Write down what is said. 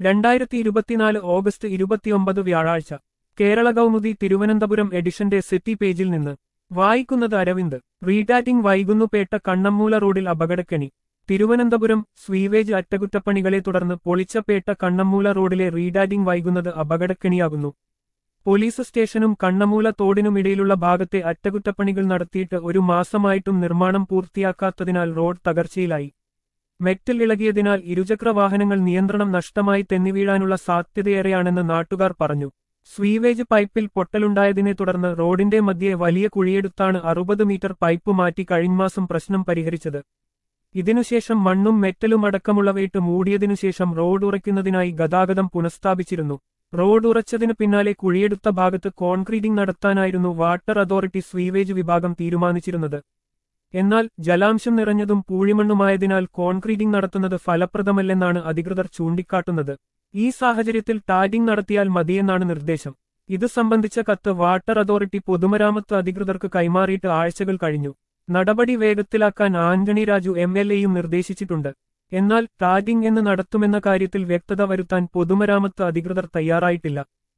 രണ്ടായിരത്തി ഇരുപത്തിനാല് ഓഗസ്റ്റ് ഇരുപത്തിയൊമ്പത് വ്യാഴാഴ്ച കേരള കൗമുദി തിരുവനന്തപുരം എഡിഷന്റെ സിറ്റി പേജിൽ നിന്ന് വായിക്കുന്നത് അരവിന്ദ് റീടാറ്റിംഗ് വൈകുന്നുപേട്ട കണ്ണമ്മൂല റോഡിൽ അപകടക്കെണി തിരുവനന്തപുരം സ്വീവേജ് അറ്റകുറ്റപ്പണികളെ തുടർന്ന് പൊളിച്ചപേട്ട കണ്ണമ്മൂല റോഡിലെ റീഡാറ്റിംഗ് വൈകുന്നത് അപകടക്കെണിയാകുന്നു പോലീസ് സ്റ്റേഷനും കണ്ണമൂല തോടിനുമിടയിലുള്ള ഭാഗത്തെ അറ്റകുറ്റപ്പണികൾ നടത്തിയിട്ട് ഒരു മാസമായിട്ടും നിർമ്മാണം പൂർത്തിയാക്കാത്തതിനാൽ റോഡ് തകർച്ചയിലായി മെറ്റൽ ഇളകിയതിനാൽ ഇരുചക്ര വാഹനങ്ങൾ നിയന്ത്രണം നഷ്ടമായി തെന്നിവീഴാനുള്ള സാധ്യതയേറെയാണെന്ന് നാട്ടുകാർ പറഞ്ഞു സ്വീവേജ് പൈപ്പിൽ പൊട്ടലുണ്ടായതിനെ തുടർന്ന് റോഡിന്റെ മധ്യേ വലിയ കുഴിയെടുത്താണ് അറുപത് മീറ്റർ പൈപ്പ് മാറ്റി കഴിഞ്ഞമാസം പ്രശ്നം പരിഹരിച്ചത് ഇതിനുശേഷം മണ്ണും മെറ്റലും അടക്കമുള്ളവയിട്ട് മൂടിയതിനുശേഷം റോഡ് ഉറയ്ക്കുന്നതിനായി ഗതാഗതം പുനഃസ്ഥാപിച്ചിരുന്നു റോഡ് ഉറച്ചതിനു പിന്നാലെ കുഴിയെടുത്ത ഭാഗത്ത് കോൺക്രീറ്റിംഗ് നടത്താനായിരുന്നു വാട്ടർ അതോറിറ്റി സ്വീവേജ് വിഭാഗം തീരുമാനിച്ചിരുന്നത് എന്നാൽ ജലാംശം നിറഞ്ഞതും പൂഴിമണ്ണുമായതിനാൽ കോൺക്രീറ്റിംഗ് നടത്തുന്നത് ഫലപ്രദമല്ലെന്നാണ് അധികൃതർ ചൂണ്ടിക്കാട്ടുന്നത് ഈ സാഹചര്യത്തിൽ ടാഗിംഗ് നടത്തിയാൽ മതിയെന്നാണ് നിർദ്ദേശം ഇത് സംബന്ധിച്ച കത്ത് വാട്ടർ അതോറിറ്റി പൊതുമരാമത്ത് അധികൃതർക്ക് കൈമാറിയിട്ട് ആഴ്ചകൾ കഴിഞ്ഞു നടപടി വേഗത്തിലാക്കാൻ ആന്റണി രാജു എം എൽ എയും നിർദ്ദേശിച്ചിട്ടുണ്ട് എന്നാൽ ടാഗിംഗ് എന്ന് നടത്തുമെന്ന കാര്യത്തിൽ വ്യക്തത വരുത്താൻ പൊതുമരാമത്ത് അധികൃതർ തയ്യാറായിട്ടില്ല